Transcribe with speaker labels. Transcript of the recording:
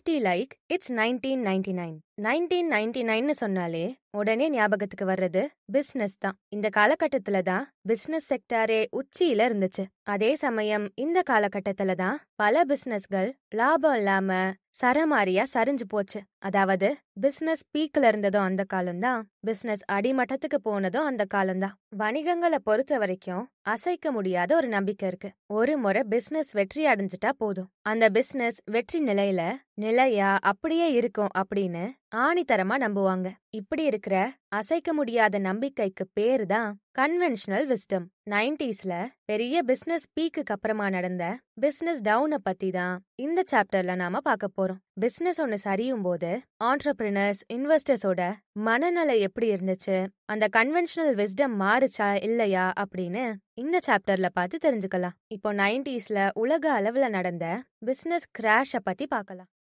Speaker 1: party like it's nineteen ninety nine nineteen ninety நைன்னு சொன்னாலே உடனே ஞாபகத்துக்கு வர்றது பிசினஸ் தான் இந்த காலகட்டத்துல தான் பிசினஸ் செக்டாரே உச்சியில இருந்துச்சு அதே சமயம் இந்த காலகட்டத்துல தான் பல பிசினஸ்கள் லாபம் இல்லாம சரமாரியா சரிஞ்சு போச்சு அதாவது பிசினஸ் பீக்ல இருந்ததும் அந்த காலம்தான் பிசினஸ் அடிமட்டத்துக்கு போனதும் அந்த காலம்தான் வணிகங்களை பொறுத்த வரைக்கும் அசைக்க முடியாத ஒரு நம்பிக்கை இருக்கு ஒரு முறை பிசினஸ் வெற்றி அடைஞ்சிட்டா போதும் அந்த பிசினஸ் வெற்றி நிலையில நிலையா அப்படியே இருக்கும் அப்படின்னு ஆணித்தரமா நம்புவாங்க இப்படி இருக்கிற அசைக்க முடியாத நம்பிக்கைக்கு பேரு தான் கன்வென்ஷனல் விஸ்டம் நைன்டிஸ்ல பெரிய பிசினஸ் பீக்குக்கு அப்புறமா நடந்த பிசினஸ் டவுனை பத்தி தான் இந்த சாப்டர்ல நாம பார்க்க போறோம் பிசினஸ் ஒன்னு சரியும் போது ஆண்டர்பிரினர்ஸ் இன்வெஸ்டர்ஸோட மனநிலை எப்படி இருந்துச்சு அந்த கன்வென்ஷனல் விஸ்டம் மாறுச்சா இல்லையா அப்படின்னு இந்த சாப்டர்ல பார்த்து தெரிஞ்சுக்கலாம் இப்போ நைன்டிஸ்ல உலக அளவுல நடந்த பிசினஸ் கிராஷ பத்தி பார்க்கலாம்